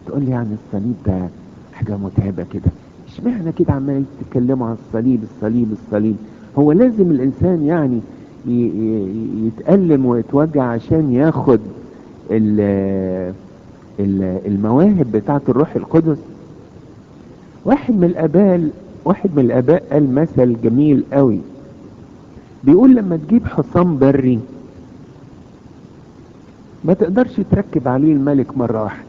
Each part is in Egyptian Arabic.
تقول لي يعني الصليب ده حاجة متعبة كده اشمعنى كده عمال تتكلموا عن الصليب الصليب الصليب هو لازم الانسان يعني يتألم ويتوجع عشان ياخد المواهب بتاعة الروح القدس واحد من الاباء واحد من الاباء قال مثل جميل قوي بيقول لما تجيب حصان بري ما تقدرش تركب عليه الملك مرة واحدة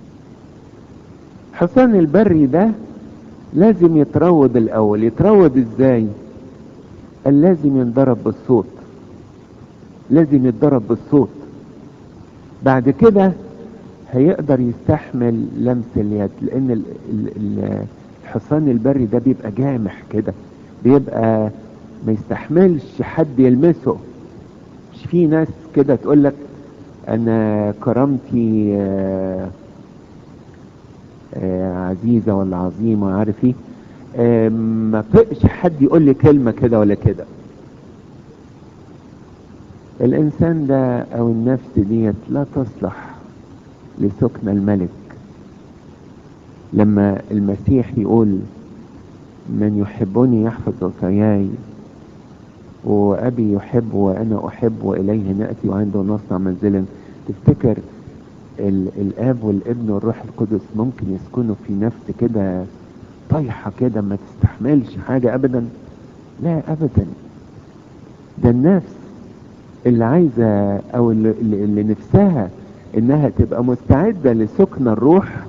حصان البري ده لازم يتروض الاول يتروض ازاي قال لازم ينضرب بالصوت لازم يتضرب بالصوت بعد كده هيقدر يستحمل لمس اليد لان ال ال ال الحصان البري ده بيبقى جامح كده بيبقى ما يستحملش حد يلمسه مش في ناس كده تقول لك انا كرامتي آآ آآ عزيزة ولا عظيمة عارف ايه ما طقش حد يقول لي كلمة كده ولا كده الانسان ده او النفس ديت لا تصلح لسكن الملك لما المسيح يقول من يحبني يحفظ وصاياي وابي يحب وانا احب واليه ناتي وعنده نصنع منزلا تفتكر ال الاب والابن والروح القدس ممكن يسكنوا في نفس كده طايحه كده ما تستحملش حاجه ابدا لا ابدا ده النفس اللي عايزه او اللي, اللي نفسها انها تبقى مستعده لسكن الروح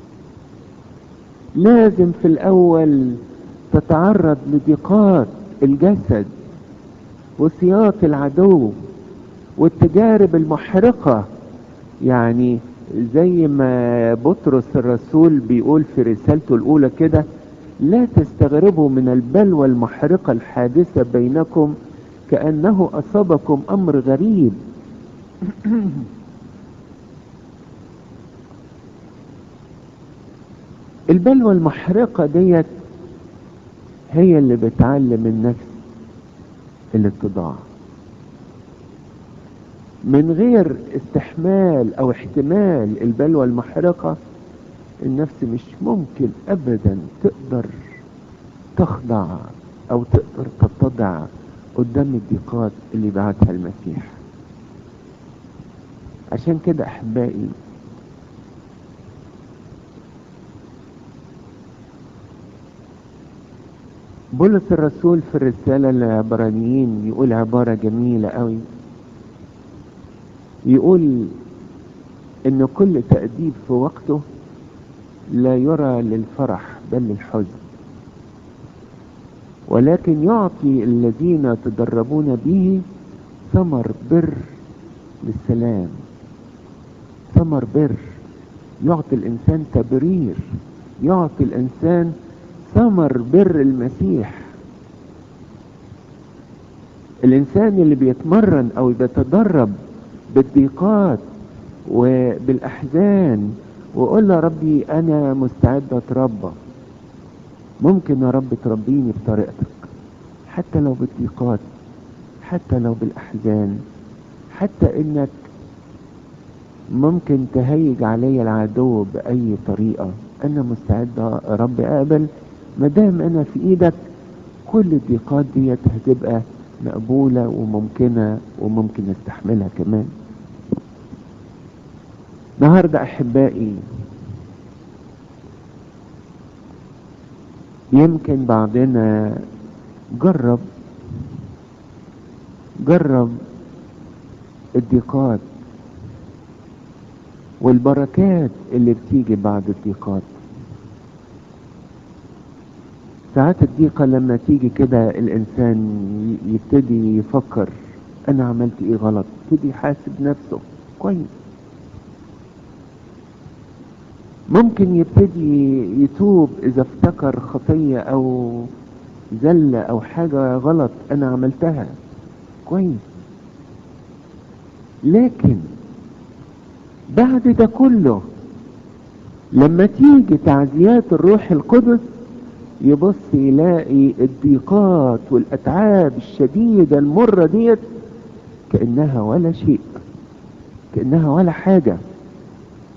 لازم في الاول تتعرض لضيقات الجسد وسياط العدو والتجارب المحرقة يعني زي ما بطرس الرسول بيقول في رسالته الأولى كده لا تستغربوا من البلوى المحرقة الحادثة بينكم كأنه أصابكم أمر غريب البلوى المحرقة ديت هي اللي بتعلم النفس الاتضاع من غير استحمال او احتمال البلوى المحرقة النفس مش ممكن ابدا تقدر تخضع او تقدر تتضع قدام الضيقات اللي بعتها المسيح عشان كده احبائي بولس الرسول في الرسالة للعبرانيين يقول عبارة جميلة قوي يقول ان كل تأديب في وقته لا يرى للفرح بل للحزن ولكن يعطي الذين تدربون به ثمر بر للسلام ثمر بر يعطي الانسان تبرير يعطي الانسان ثمر بر المسيح الانسان اللي بيتمرن او بيتدرب بالضيقات وبالاحزان وقول يا ربي انا مستعد اتربى ممكن يا رب تربيني بطريقتك حتى لو بالضيقات حتى لو بالاحزان حتى انك ممكن تهيج علي العدو باي طريقه انا مستعد يا رب اقبل ما دام انا في ايدك كل الضيقات ديت هتبقى مقبولة وممكنة وممكن نستحملها كمان النهاردة احبائي يمكن بعضنا جرب جرب الضيقات والبركات اللي بتيجي بعد الضيقات ساعات الضيقة لما تيجي كده الإنسان يبتدي يفكر أنا عملت إيه غلط يبتدي يحاسب نفسه كويس ممكن يبتدي يتوب إذا افتكر خطية أو زلة أو حاجة غلط أنا عملتها كويس لكن بعد ده كله لما تيجي تعزيات الروح القدس يبص يلاقي الضيقات والاتعاب الشديده المره ديت كانها ولا شيء كانها ولا حاجه